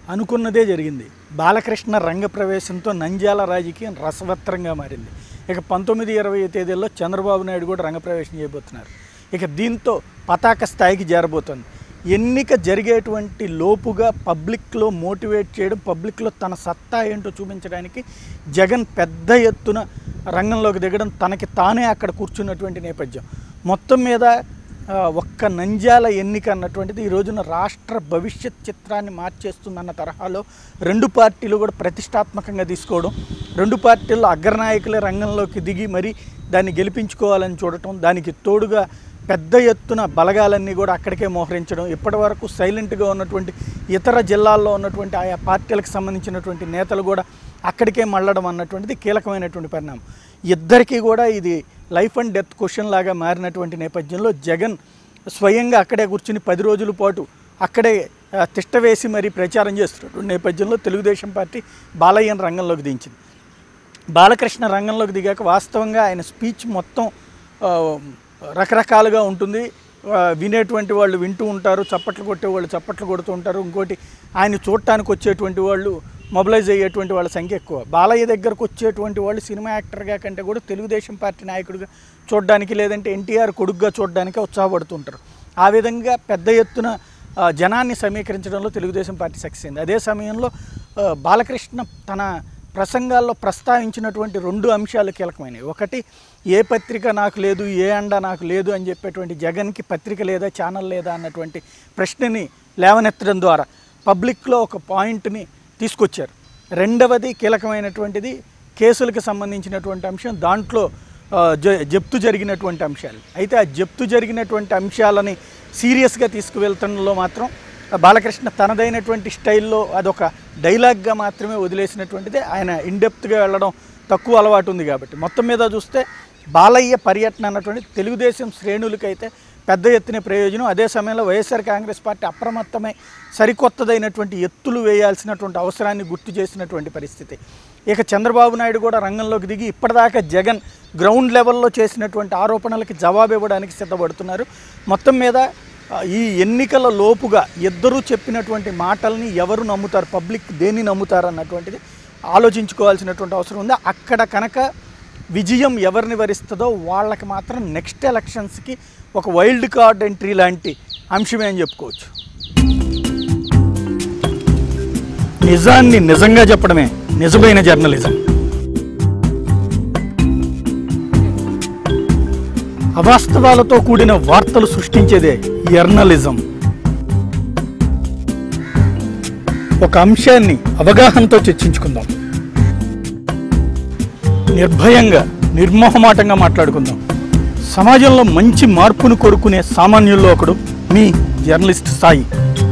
అనుకున్నదే జరిగింది బాలకృష్ణ రంగప్రవేశంతో నంద్యాల రాజకీయం రసవత్రంగా మారింది ఇక పంతొమ్మిది ఇరవై తేదీల్లో చంద్రబాబు నాయుడు కూడా రంగప్రవేశం చేయబోతున్నారు ఇక దీంతో పతాక స్థాయికి చేరబోతోంది ఎన్నిక జరిగేటువంటి లోపుగా పబ్లిక్లో మోటివేట్ చేయడం పబ్లిక్లో తన సత్తా ఏంటో చూపించడానికి జగన్ పెద్ద ఎత్తున రంగంలోకి దిగడం తనకి తానే అక్కడ కూర్చున్నటువంటి నేపథ్యం మొత్తం మీద ఆ, ఒక్క నంద్యాల ఎన్నిక అన్నటువంటిది ఈ రోజున రాష్ట్ర భవిష్యత్ చిత్రాన్ని మార్చేస్తుందన్న తరహాలో రెండు పార్టీలు కూడా ప్రతిష్టాత్మకంగా తీసుకోవడం రెండు పార్టీల్లో అగ్రనాయకులే రంగంలోకి దిగి మరి దాన్ని గెలిపించుకోవాలని చూడటం దానికి తోడుగా పెద్ద ఎత్తున బలగాలన్నీ కూడా అక్కడికే మోహరించడం ఇప్పటి వరకు సైలెంట్గా ఉన్నటువంటి ఇతర జిల్లాల్లో ఉన్నటువంటి ఆయా పార్టీలకు సంబంధించినటువంటి నేతలు కూడా అక్కడికే మళ్ళడం అన్నటువంటిది కీలకమైనటువంటి పరిణామం ఇద్దరికీ కూడా ఇది లైఫ్ అండ్ డెత్ క్వశ్చన్ లాగా మారినటువంటి నేపథ్యంలో జగన్ స్వయంగా అక్కడే కూర్చుని పది రోజుల పాటు అక్కడే ఆ, తిష్ట వేసి మరీ ప్రచారం చేస్తున్నటువంటి నేపథ్యంలో తెలుగుదేశం పార్టీ బాలయ్యను రంగంలోకి దించింది బాలకృష్ణ రంగంలోకి దిగాక వాస్తవంగా ఆయన స్పీచ్ మొత్తం ఆ, రకరకాలుగా ఉంటుంది ఆ, వినేటువంటి వాళ్ళు వింటూ ఉంటారు చప్పట్లు కొట్టే వాళ్ళు చప్పట్లు కొడుతూ ఉంటారు ఇంకోటి ఆయన చూడటానికి వచ్చేటువంటి వాళ్ళు మొబిలైజ్ అయ్యేటువంటి వాళ్ళ సంఖ్య ఎక్కువ బాలయ్య దగ్గరకు వచ్చేటువంటి వాళ్ళు సినిమా యాక్టర్గా కంటే కూడా తెలుగుదేశం పార్టీ నాయకుడిగా చూడడానికి లేదంటే ఎన్టీఆర్ కొడుకుగా చూడడానికి ఉత్సాహపడుతుంటారు ఆ విధంగా పెద్ద ఎత్తున ఆ, జనాన్ని సమీకరించడంలో తెలుగుదేశం పార్టీ సక్సెస్ అయింది అదే సమయంలో ఆ, బాలకృష్ణ తన ప్రసంగాల్లో ప్రస్తావించినటువంటి రెండు అంశాలు కీలకమైనవి ఒకటి ఏ పత్రిక నాకు లేదు ఏ అండ నాకు లేదు అని చెప్పేటువంటి జగన్కి పత్రిక లేదా ఛానల్ లేదా అన్నటువంటి ప్రశ్నని లేవనెత్తడం ద్వారా పబ్లిక్లో ఒక పాయింట్ని తీసుకొచ్చారు రెండవది కీలకమైనటువంటిది కేసులకు సంబంధించినటువంటి అంశం దాంట్లో ఆ, జ- జప్తు జరిగినటువంటి అంశాలు అయితే ఆ జప్తు జరిగినటువంటి అంశాలని సీరియస్గా తీసుకువెళ్తంలో మాత్రం బాలకృష్ణ తనదైనటువంటి స్టైల్లో అదొక డైలాగ్గా మాత్రమే వదిలేసినటువంటిది ఆయన ఇన్డెప్త్గా వెళ్ళడం తక్కువ అలవాటు ఉంది కాబట్టి మొత్తం మీద చూస్తే బాలయ్య పర్యటన అన్నటువంటి తెలుగుదేశం శ్రేణులకైతే పెద్ద ఎత్తున ప్రయోజనం అదే సమయంలో వైఎస్ఆర్ కాంగ్రెస్ పార్టీ అప్రమత్తమై సరికొత్తదైనటువంటి ఎత్తులు వేయాల్సినటువంటి అవసరాన్ని గుర్తు చేసినటువంటి పరిస్థితి ఇక చంద్రబాబు నాయుడు కూడా రంగంలోకి దిగి ఇప్పటిదాకా జగన్ గ్రౌండ్ లెవెల్లో చేసినటువంటి ఆరోపణలకి జవాబు ఇవ్వడానికి సిద్ధపడుతున్నారు మొత్తం మీద ఆ, ఈ ఎన్నికల లోపుగా ఇద్దరూ చెప్పినటువంటి మాటల్ని ఎవరు నమ్ముతారు పబ్లిక్ దేన్ని నమ్ముతారు అన్నటువంటిది ఆలోచించుకోవాల్సినటువంటి అవసరం ఉంది అక్కడ కనుక విజయం ఎవరిని వరిస్తుందో వాళ్ళకి మాత్రం నెక్స్ట్ ఎలక్షన్స్కి ఒక వైల్డ్ కార్డ్ ఎంట్రీ లాంటి అంశమే అని చెప్పుకోవచ్చు నిజాన్ని నిజంగా చెప్పడమే నిజమైన జర్నలిజం అవాస్తవాలతో కూడిన వార్తలు సృష్టించేదే జర్నలిజం ఒక అంశాన్ని అవగాహనతో చర్చించుకుందాం నిర్భయంగా నిర్మోహమాటంగా మాట్లాడుకుందాం సమాజంలో మంచి మార్పును కోరుకునే సామాన్యుల్లో ఒకడు మీ జర్నలిస్ట్ సాయి